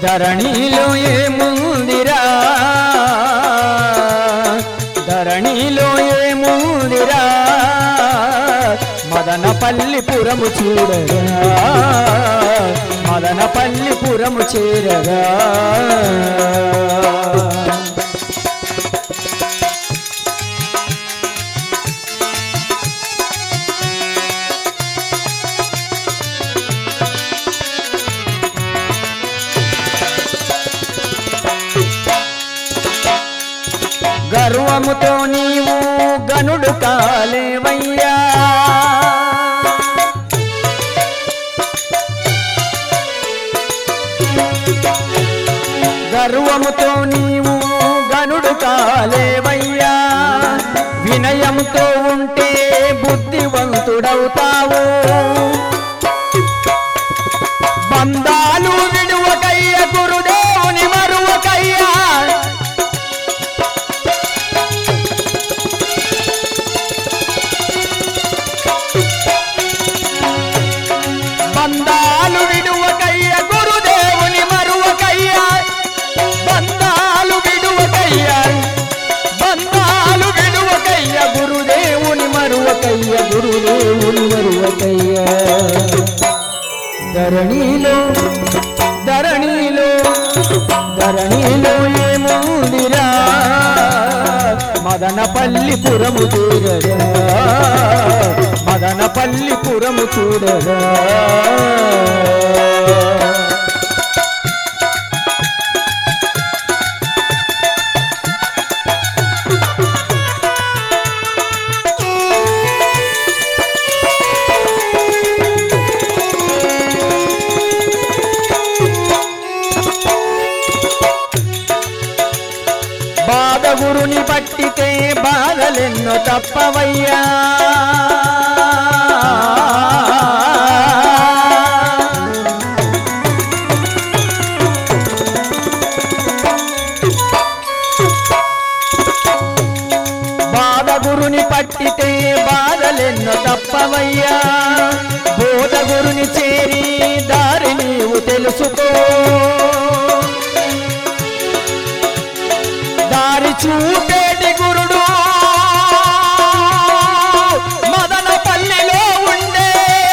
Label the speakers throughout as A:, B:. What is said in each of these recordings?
A: ధరణిలో ఏముందిరా ధరణిలో ఏముందిరా మదనపల్లి పురము చూడగా మదనపల్లి పురము చేరగా గర్వముతో నీవు గనుడు కాలేవయ్యా గర్వముతో నీవు గనుడు కాలేవయ్యా వినయంతో ఉంటే బుద్ధివంతుడవుతావు బంధాలు విడువకయ్య గురుదేవుని మరువకయ్యా బంధాలు విడువకయ్య గురుదేవుని మరువకయ్య బంధాలు విడువకయ్య బంధాలు విడువకయ్య గురుదేవుని మరువకయ్య గురుదేవుని మరువకయ్య ధరణిలో ధరణిలో ధరణిలో ఏముందిరా మదనపల్లి పురము చూడగా మదనపల్లి పురము చూడగా బాధ గురుని పట్టితే బాధలెన్నో తప్పవయ్యా బాధ గురుని పట్టితే బాధలెన్నో తప్పవయ్యా బోధ గురుని చేరి దారి నీవు తెలుసుకో దారి చూపేటి గురుడు మదనపల్లిలో ఉండే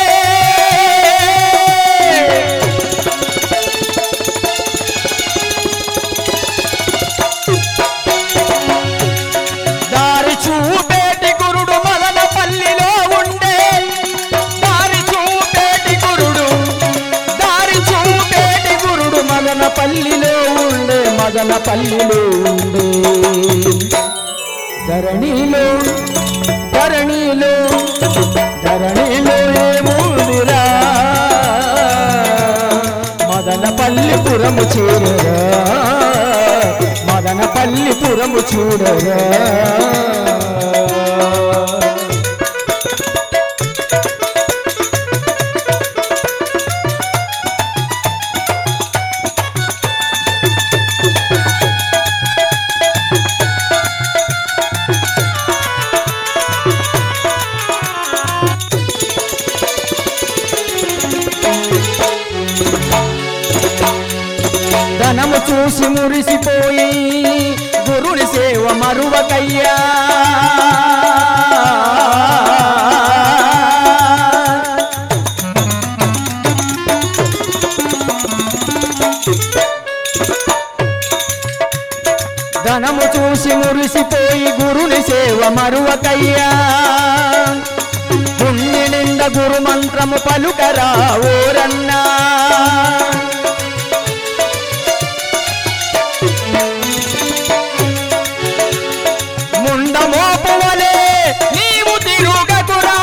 A: దారి చూపేటి గురుడు మదనపల్లిలో ఉండే దారి చూపేటి గురుడు దారి చూపేటి గురుడు మదనపల్లిలో ఉండే మదనపల్లిలో ఉండే ధరణిలో ధరణిలో ధరణిలో ఏమూదిరా మదనపల్లి పురము చూడరా మదనపల్లి పురము చూడరా ధనము చూసి మురిసిపోయి గురుని సేవ మరువకయ్యా ధనము చూసి మురిసిపోయి గురుని సేవ మరువకయ్యా పుణ్య నిండ గురు మంత్రము పలుకరా ఓరన్నా ముండమోపువలే నీవు తిరుగకురా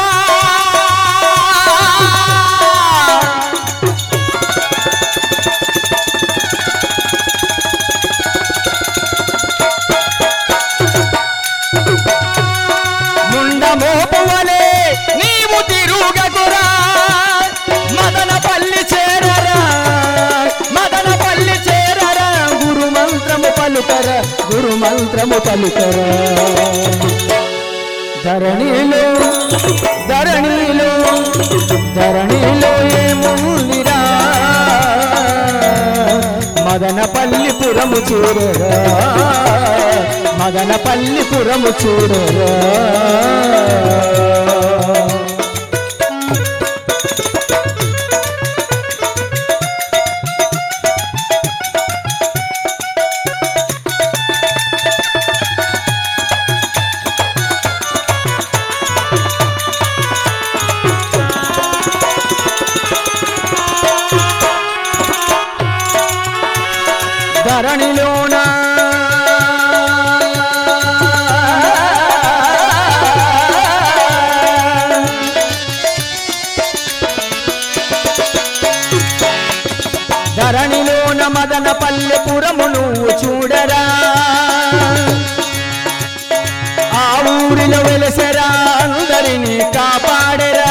A: ముండమోపువలే నీవు తిరుగకురా మదనపల్లి చేరరా మదనపల్లి చేరరా గురు మంత్రము పలుకర గురు మంత్రము పలుకర ధరణిలో ధరణిలో ధరణిలో ఏముందిరా మద పురము చూడరా మదనపల్లి పురము చూడరా ధరణిలోన ధరణిలోన మదన పల్లెపురము నువ్వు చూడరా ఆ ఊరిలో వెలసరా అందరినీ కాపాడరా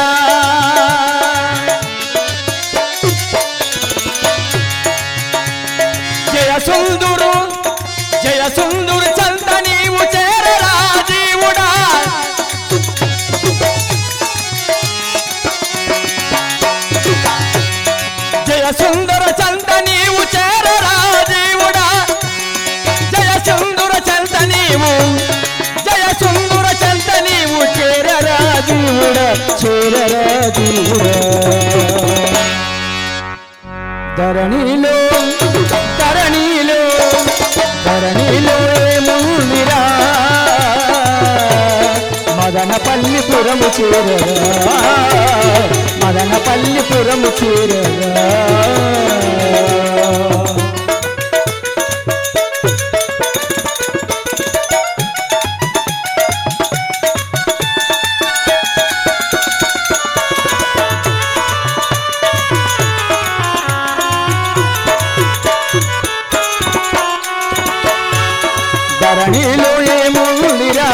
A: జయ సుందురు జయ సుందురు చంద నీవు చేరరా జీవుడా జయ సుందర చంద నీవు చేరరా జీవుడా జయ సుందర చంద నీవు జయ సుందర చంద నీవు చేరరా జీవుడా చేరరా జీవుడా ధరణిలో ధరణిలో ధరణిలో ఏముందిరా మదనపల్లి పురము చేరరా మదనపల్లి పురము చేరరా ధరణిలో ఏముందిరా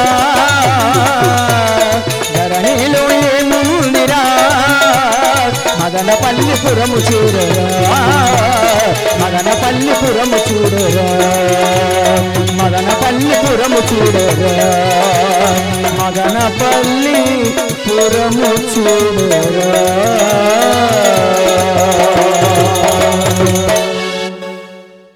A: ధరణిలో ఏముందిరా మదనపల్లి పురము చూడరా మదనపల్లి పురము చూడరా మదనపల్లి పురము చూడరా మదనపల్లి పురము చూడరా